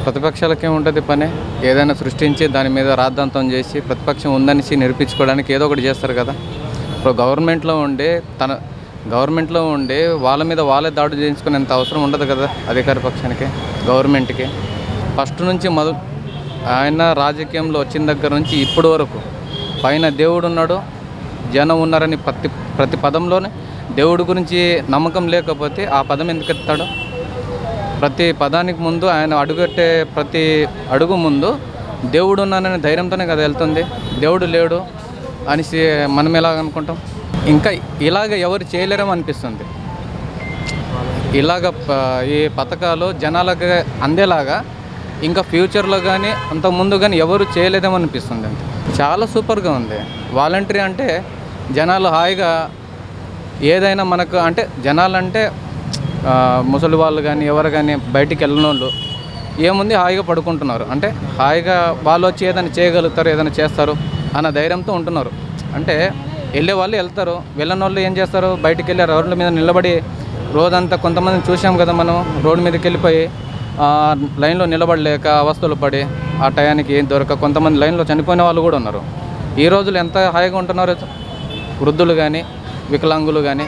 ప్రతిపక్షాలకి ఉంటుంది పని ఏదైనా సృష్టించి దాని మీద రాద్ధాంతం చేసి ప్రతిపక్షం ఉందనేసి నిరూపించుకోవడానికి ఏదో ఒకటి చేస్తారు కదా ఇప్పుడు గవర్నమెంట్లో ఉండి తన గవర్నమెంట్లో ఉండి వాళ్ళ మీద వాళ్ళే దాడులు చేయించుకునేంత అవసరం ఉండదు కదా అధికార పక్షానికి గవర్నమెంట్కి ఫస్ట్ నుంచి మొదలు ఆయన రాజకీయంలో వచ్చిన దగ్గర నుంచి ఇప్పటి వరకు పైన దేవుడు ఉన్నాడు జనం ఉన్నారని ప్రతి ప్రతి పదంలోనే దేవుడి గురించి నమ్మకం లేకపోతే ఆ పదం ఎందుకు ఎత్తాడు ప్రతి పదానికి ముందు ఆయన అడుగట్టే ప్రతి అడుగు ముందు దేవుడు ఉన్నానని ధైర్యంతోనే కదా వెళ్తుంది దేవుడు లేడు అనేసి మనం ఎలాగ అనుకుంటాం ఇంకా ఇలాగ ఎవరు చేయలేరేమో అనిపిస్తుంది ఇలాగ ప- ఈ పథకాలు జనాలకు అందేలాగా ఇంకా ఫ్యూచర్లో కానీ అంతకుముందు కానీ ఎవరు చేయలేదేమో అనిపిస్తుంది అంతే చాలా సూపర్గా ఉంది వాలంటరీ అంటే జనాలు హాయిగా ఏదైనా మనకు అంటే జనాలు అంటే ఆ, ముసలి వాళ్ళు కానీ ఎవరు కానీ బయటికి వెళ్ళిన వాళ్ళు ఏముంది హాయిగా పడుకుంటున్నారు అంటే హాయిగా వాళ్ళు వచ్చి ఏదైనా చేయగలుగుతారు ఏదైనా చేస్తారు అన్న ధైర్యంతో ఉంటున్నారు అంటే వెళ్ళే వాళ్ళు వెళ్తారు వెళ్ళని వాళ్ళు ఏం చేస్తారు బయటికి వెళ్ళి రోడ్ల మీద నిలబడి రోజంతా కొంతమందిని చూసాం కదా మనం రోడ్డు మీదకి వెళ్ళిపోయి ఆ, లైన్లో నిలబడలేక అవస్థలు పడి ఆ టయానికి ఏం దొరక కొంతమంది లైన్లో చనిపోయిన వాళ్ళు కూడా ఉన్నారు ఈ రోజులు ఎంత హాయిగా ఉంటున్నారు వృద్ధులు కానీ వికలాంగులు కానీ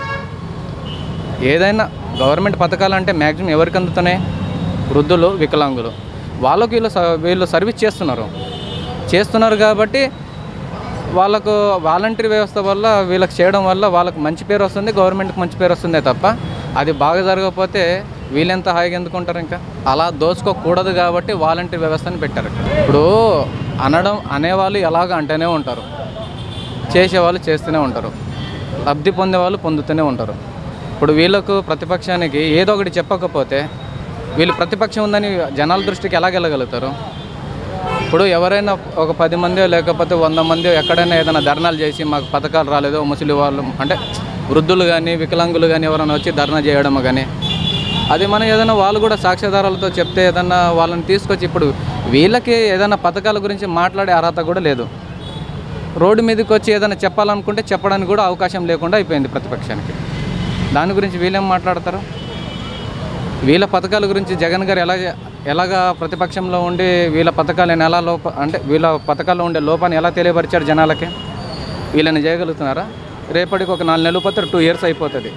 ఏదైనా గవర్నమెంట్ పథకాలు అంటే మ్యాక్సిమం ఎవరికి అందుతున్నాయి వృద్ధులు వికలాంగులు వాళ్ళకు వీళ్ళు స- వీళ్ళు సర్వీస్ చేస్తున్నారు చేస్తున్నారు కాబట్టి వాళ్ళకు వాలంటరీ వ్యవస్థ వల్ల వీళ్ళకి చేయడం వల్ల వాళ్ళకి మంచి పేరు వస్తుంది గవర్నమెంట్కి మంచి పేరు వస్తుందే తప్ప అది బాగా జరగకపోతే వీళ్ళెంత హాయిగా ఎందుకుంటారు ఇంకా అలా దోచుకోకూడదు కాబట్టి వాలంటరీ వ్యవస్థని పెట్టారు ఇక్కడ. ఇప్పుడు అనడం అనేవాళ్ళు ఎలాగ అంటూనే ఉంటారు చేసేవాళ్ళు చేస్తూనే ఉంటారు లబ్ధి పొందే వాళ్ళు పొందుతూనే ఉంటారు ఇప్పుడు వీళ్ళకు ప్రతిపక్షానికి ఏదో ఒకటి చెప్పకపోతే వీళ్ళు ప్రతిపక్షం ఉందని జనాల దృష్టికి ఎలా వెళ్ళగలుగుతారు ఇప్పుడు ఎవరైనా ఒక పది మంది లేకపోతే వంద మంది ఎక్కడైనా ఏదైనా ధర్నాలు చేసి మాకు పథకాలు రాలేదు ముసలి వాళ్ళు అంటే వృద్ధులు కానీ వికలాంగులు కానీ ఎవరైనా వచ్చి ధర్నా చేయడం కానీ అది మనం ఏదైనా వాళ్ళు కూడా సాక్ష్యాధారాలతో చెప్తే ఏదైనా వాళ్ళని తీసుకొచ్చి ఇప్పుడు వీళ్ళకి ఏదైనా పథకాల గురించి మాట్లాడే అర్హత కూడా లేదు రోడ్డు మీదకి వచ్చి ఏదైనా చెప్పాలనుకుంటే చెప్పడానికి కూడా అవకాశం లేకుండా అయిపోయింది ప్రతిపక్షానికి దాని గురించి వీళ్ళేం మాట్లాడతారు వీళ్ళ పథకాల గురించి జగన్ గారు ఎలా ఎలాగా ప్రతిపక్షంలో ఉండి వీళ్ళ పథకాలను ఎలా లోప అంటే వీళ్ళ పథకాల్లో ఉండే లోపాన్ని ఎలా తెలియపరిచారు జనాలకి వీళ్ళని చేయగలుగుతున్నారా రేపటికి ఒక నాలుగు నెలలు పోతే టూ ఇయర్స్ అయిపోతుంది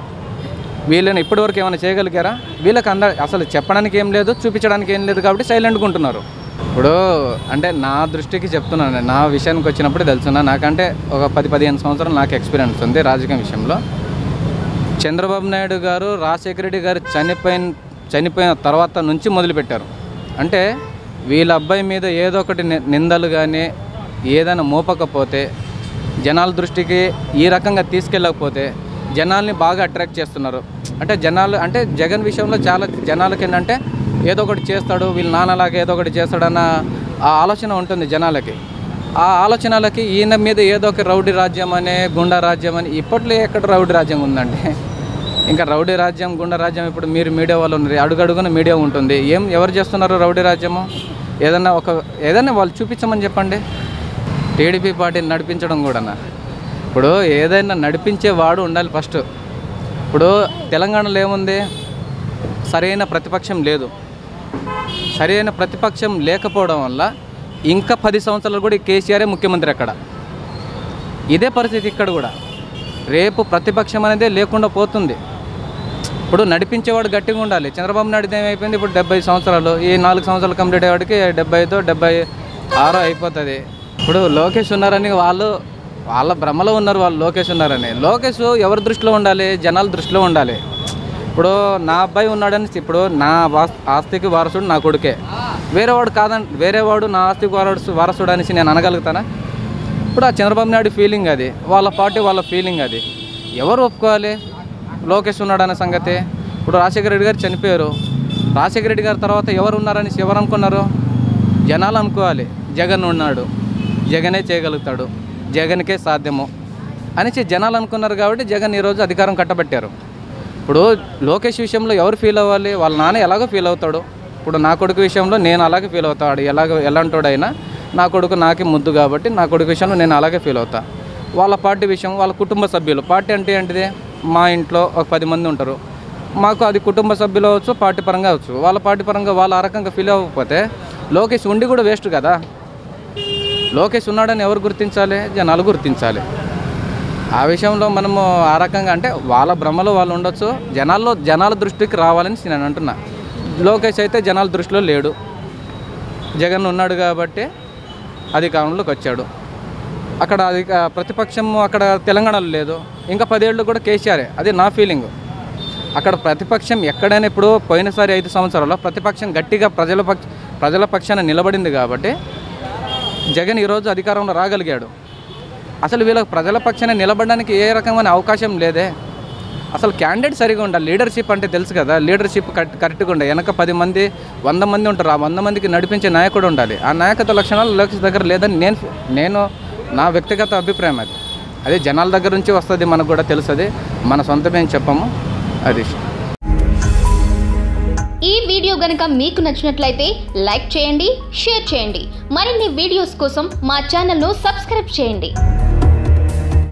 వీళ్ళని ఇప్పటివరకు ఏమైనా చేయగలిగారా వీళ్ళకి అంద అసలు చెప్పడానికి ఏం లేదు చూపించడానికి ఏం లేదు కాబట్టి సైలెంట్గా ఉంటున్నారు ఇప్పుడు అంటే నా దృష్టికి చెప్తున్నాను నేను. నా విషయానికి వచ్చినప్పుడు తెలుసున్నా నాకంటే ఒక పది పదిహేను సంవత్సరాలు నాకు ఎక్స్పీరియన్స్ ఉంది రాజకీయ విషయంలో చంద్రబాబు నాయుడు గారు రాజశేఖర రెడ్డి గారు చనిపోయిన చనిపోయిన తర్వాత నుంచి మొదలుపెట్టారు అంటే వీళ్ళ అబ్బాయి మీద ఏదో ఒకటి ని- నిందలు కానీ ఏదైనా మోపకపోతే జనాల దృష్టికి ఈ రకంగా తీసుకెళ్ళకపోతే జనాల్ని బాగా అట్రాక్ట్ చేస్తున్నారు అంటే జనాలు అంటే జగన్ విషయంలో చాలా జనాలకి ఏంటంటే ఏదో ఒకటి చేస్తాడు వీళ్ళ నాన్నలాగా ఏదో ఒకటి చేస్తాడన్న ఆ ఆలోచన ఉంటుంది జనాలకి ఆ ఆలోచనలకి ఈయన మీద ఏదో ఒక రౌడీ రాజ్యం అనే గుండా రాజ్యం అని ఇప్పట్లో ఎక్కడ రౌడీ రాజ్యం ఉందండి ఇంకా రౌడీ రాజ్యం గుండా రాజ్యం ఇప్పుడు మీరు మీడియా వాళ్ళు ఉన్నారు అడుగడుగున మీడియా ఉంటుంది ఏం ఎవరు చేస్తున్నారు రౌడీ రాజ్యము ఏదన్నా ఒక ఏదన్నా వాళ్ళు చూపించమని చెప్పండి టీడీపీ పార్టీని నడిపించడం కూడానా ఇప్పుడు ఏదైనా నడిపించేవాడు ఉండాలి ఫస్ట్ ఇప్పుడు తెలంగాణలో ఏముంది సరైన ప్రతిపక్షం లేదు సరైన ప్రతిపక్షం లేకపోవడం వల్ల ఇంకా పది సంవత్సరాలు కూడా ఈ కేసీఆరే ముఖ్యమంత్రి అక్కడ ఇదే పరిస్థితి ఇక్కడ కూడా రేపు ప్రతిపక్షం అనేది లేకుండా పోతుంది ఇప్పుడు నడిపించేవాడు గట్టిగా ఉండాలి చంద్రబాబు నాయుడు ఏమైపోయింది ఇప్పుడు డెబ్బై సంవత్సరాలు ఈ నాలుగు సంవత్సరాలు కంప్లీట్ అయ్యేవాడికి డెబ్బై ఐదో డెబ్బై ఆరో అయిపోతుంది ఇప్పుడు లోకేష్ ఉన్నారని వాళ్ళు వాళ్ళ భ్రమలో ఉన్నారు వాళ్ళు లోకేష్ ఉన్నారని లోకేష్ ఎవరి దృష్టిలో ఉండాలి జనాల దృష్టిలో ఉండాలి ఇప్పుడు నా అబ్బాయి ఉన్నాడని ఇప్పుడు నా వాస్- ఆస్తికి వారసుడు నా కొడుకే వేరేవాడు కాదని వేరేవాడు నా ఆస్తికి వారసు వారసుడు అనేసి నేను అనగలుగుతానా ఇప్పుడు ఆ చంద్రబాబు నాయుడు ఫీలింగ్ అది వాళ్ళ పార్టీ వాళ్ళ ఫీలింగ్ అది ఎవరు ఒప్పుకోవాలి లోకేష్ ఉన్నాడనే సంగతి ఇప్పుడు రాజశేఖర రెడ్డి గారు చనిపోయారు రాజశేఖర రెడ్డి గారి తర్వాత ఎవరు ఉన్నారని ఎవరు అనుకున్నారు జనాలు అనుకోవాలి జగన్ ఉన్నాడు జగనే చేయగలుగుతాడు జగన్కే సాధ్యము అనేసి జనాలు అనుకున్నారు కాబట్టి జగన్ ఈరోజు అధికారం కట్టబెట్టారు ఇప్పుడు లోకేష్ విషయంలో ఎవరు ఫీల్ అవ్వాలి వాళ్ళ నాన్న ఎలాగో ఫీల్ అవుతాడు ఇప్పుడు నా కొడుకు విషయంలో నేను అలాగే ఫీల్ అవుతాడు ఎలాగ ఎలాంటోడైనా నా కొడుకు నాకే ముద్దు కాబట్టి నా కొడుకు విషయంలో నేను అలాగే ఫీల్ అవుతా వాళ్ళ పార్టీ విషయం వాళ్ళ కుటుంబ సభ్యులు పార్టీ అంటే ఏంటిది మా ఇంట్లో ఒక పది మంది ఉంటారు మాకు అది కుటుంబ సభ్యులు అవచ్చు పార్టీ పరంగా అవచ్చు వాళ్ళ పార్టీ పరంగా వాళ్ళు ఆ రకంగా ఫీల్ అవ్వకపోతే లోకేష్ ఉండి కూడా వేస్ట్ కదా లోకేష్ ఉన్నాడని ఎవరు గుర్తించాలి జనాలు గుర్తించాలి ఆ విషయంలో మనము ఆ రకంగా అంటే వాళ్ళ భ్రమలో వాళ్ళు ఉండొచ్చు జనాల్లో జనాల దృష్టికి రావాలని నేను అంటున్నా లోకేష్ అయితే జనాల దృష్టిలో లేడు జగన్ ఉన్నాడు కాబట్టి అధికారంలోకి వచ్చాడు అక్కడ అది ప్రతిపక్షం అక్కడ తెలంగాణలో లేదు ఇంకా పదేళ్ళు కూడా కేసీఆరే అది నా ఫీలింగ్ అక్కడ ప్రతిపక్షం ఎక్కడైనా ఇప్పుడు పోయినసారి ఐదు సంవత్సరాల్లో ప్రతిపక్షం గట్టిగా ప్రజల పక్ష ప్రజల పక్షాన నిలబడింది కాబట్టి జగన్ ఈరోజు అధికారంలో రాగలిగాడు అసలు వీళ్ళకి ప్రజల పక్షాన నిలబడడానికి ఏ రకమైన అవకాశం లేదే అసలు క్యాండిడేట్ సరిగా ఉండాలి లీడర్షిప్ అంటే తెలుసు కదా లీడర్షిప్ కరెక్ట్ కరెక్ట్గా ఉండాలి వెనక పది మంది వంద మంది ఉంటారు ఆ వంద మందికి నడిపించే నాయకుడు ఉండాలి ఆ నాయకత్వ లక్షణాలు లోకేష్ దగ్గర లేదని నేను నేను నా వ్యక్తిగత అభిప్రాయం అది అదే జనాల దగ్గర నుంచి వస్తుంది మనకు కూడా తెలుస్తుంది మన సొంతమేం చెప్పము అది ఈ వీడియో గనక మీకు నచ్చినట్లయితే లైక్ చేయండి షేర్ చేయండి మరిన్ని వీడియోస్ కోసం మా ఛానల్ను సబ్స్క్రైబ్ చేయండి